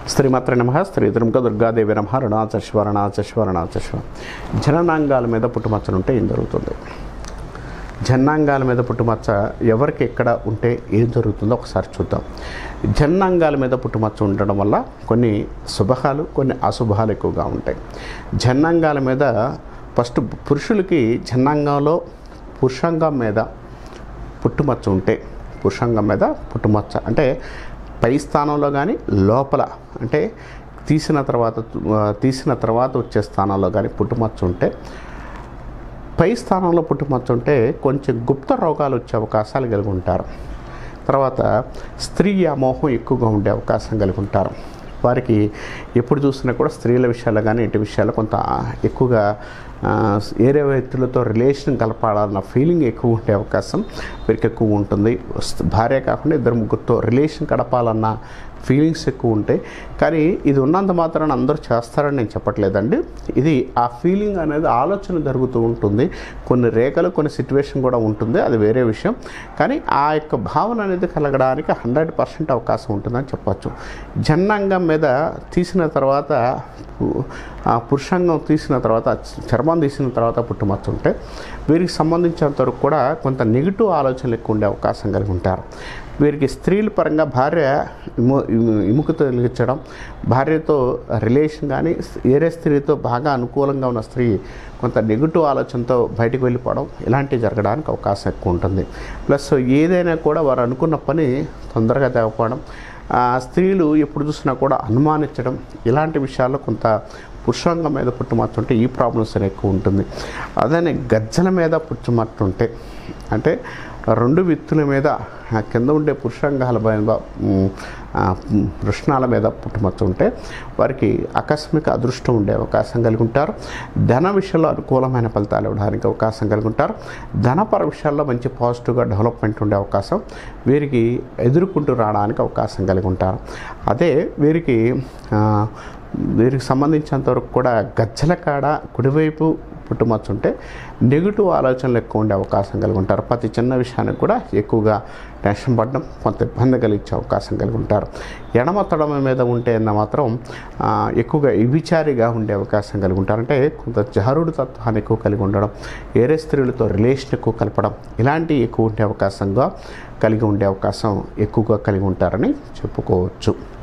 శ్రీమాత్ర నమ శ్రీ దుర్గ దుర్గాదేవి నమ రుణాచశ్వ రుణాచశ్వ రుణాచశ్వ జననాంగాల మీద పుట్టుమచ్చలుంటే ఏం జరుగుతుంది జన్నాంగాల మీద పుట్టుమచ్చ ఎవరికి ఎక్కడ ఉంటే ఏం జరుగుతుందో ఒకసారి చూద్దాం జన్నాంగాల మీద పుట్టుమచ్చ ఉండడం వల్ల కొన్ని శుభాలు కొన్ని అశుభాలు ఎక్కువగా ఉంటాయి జన్నాంగాల మీద ఫస్ట్ పురుషులకి జన్నాంగంలో పురుషాంగం మీద పుట్టుమచ్చ ఉంటే పురుషాంగం మీద పుట్టుమచ్చ అంటే పై స్థానంలో కానీ లోపల అంటే తీసిన తర్వాత ఆ, తీసిన తర్వాత వచ్చే స్థానంలో కానీ పుట్టుమచ్చ ఉంటే పై స్థానంలో పుట్టుమచ్చ ఉంటే కొంచెం గుప్త రోగాలు వచ్చే అవకాశాలు కలిగి ఉంటారు తర్వాత స్త్రీ వ్యామోహం ఎక్కువగా ఉండే అవకాశం కలిగి ఉంటారు వారికి ఎప్పుడు చూసినా కూడా స్త్రీల విషయాల్లో కానీ ఇంటి విషయాల్లో కొంత ఎక్కువగా ఆ, ఏరే వ్యక్తులతో రిలేషన్ కలపాలన్న ఫీలింగ్ ఎక్కువ ఉండే అవకాశం వీరికి ఎక్కువ ఉంటుంది భార్య కాకుండా ఇద్దరు ముగ్గురితో రిలేషన్ గడపాలన్న ఫీలింగ్స్ ఎక్కువ ఉంటాయి కానీ ఇది ఉన్నంత మాత్రాన అందరూ చేస్తారని నేను చెప్పట్లేదండి ఇది ఆ ఫీలింగ్ అనేది ఆలోచన జరుగుతూ ఉంటుంది కొన్ని రేఖలు కొన్ని సిచ్యువేషన్ కూడా ఉంటుంది అది వేరే విషయం కానీ ఆ యొక్క భావన అనేది కలగడానికి హండ్రెడ్ పర్సెంట్ అవకాశం ఉంటుందని చెప్పచ్చు జన్నాంగం మీద తీసిన తర్వాత ఆ పురుషాంగం తీసిన తర్వాత చర్మం తీసిన తర్వాత పుట్టుమచ్చ ఉంటే వీరికి సంబంధించినంత వరకు కూడా కొంత నెగిటివ్ ఆలోచనలు ఎక్కువ ఉండే అవకాశం కలిగి ఉంటారు వీరికి స్త్రీల పరంగా భార్య ఇము ఇముక తొలగించడం భార్యతో రిలేషన్ కానీ వేరే స్త్రీతో బాగా అనుకూలంగా ఉన్న స్త్రీ కొంత నెగిటివ్ ఆలోచనతో బయటకు వెళ్ళిపోవడం ఇలాంటివి జరగడానికి అవకాశం ఎక్కువ ఉంటుంది ప్లస్ ఏదైనా కూడా వారు అనుకున్న పని తొందరగా తెగపోవడం ఆ స్త్రీలు ఎప్పుడు చూసినా కూడా అనుమానించడం ఇలాంటి విషయాల్లో కొంత పురుషాంగం మీద పుట్టుమట్టుంటే ఈ ప్రాబ్లమ్స్ అనేవి ఎక్కువ ఉంటుంది అదే గజ్జల మీద పుట్టుమట్టుంటే అంటే రెండు విత్తుల మీద ఆ కింద ఉండే పురుషాంగాల మీద ఉమ్, ఆ, ఉమ్, వృష్ణాల మీద పుట్టుమచ్చ ఉంటే వారికి ఆకస్మిక అదృష్టం ఉండే అవకాశం కలిగి ఉంటారు ధన విషయంలో అనుకూలమైన ఫలితాలు ఇవ్వడానికి అవకాశం కలిగి ఉంటారు ధనపర విషయాల్లో మంచి పాజిటివ్గా డెవలప్మెంట్ ఉండే అవకాశం వీరికి ఎదుర్కొంటూ రావడానికి అవకాశం కలిగి ఉంటారు అదే వీరికి ఆ, వీరికి సంబంధించినంత వరకు కూడా గజ్జల కాడ కుడివైపు పుట్టుమచ్చ ఉంటే నెగిటివ్ ఆలోచనలు ఎక్కువ ఉండే అవకాశం కలిగి ఉంటారు ప్రతి చిన్న విషయానికి కూడా ఎక్కువగా టెన్షన్ పడడం కొంత ఇబ్బంది కలిగించే అవకాశం కలిగి ఉంటారు ఎడమ తొడమ మీద ఉంటే అన్న మాత్రం ఆ, ఎక్కువగా విచారిగా ఉండే అవకాశం కలిగి ఉంటారు అంటే కొంత జారుడు తత్వాన్ని ఎక్కువ కలిగి ఉండడం వేరే స్త్రీలతో రిలేషన్ ఎక్కువ కలపడం ఇలాంటివి ఎక్కువ ఉండే అవకాశంగా కలిగి ఉండే అవకాశం ఎక్కువగా కలిగి ఉంటారని చెప్పుకోవచ్చు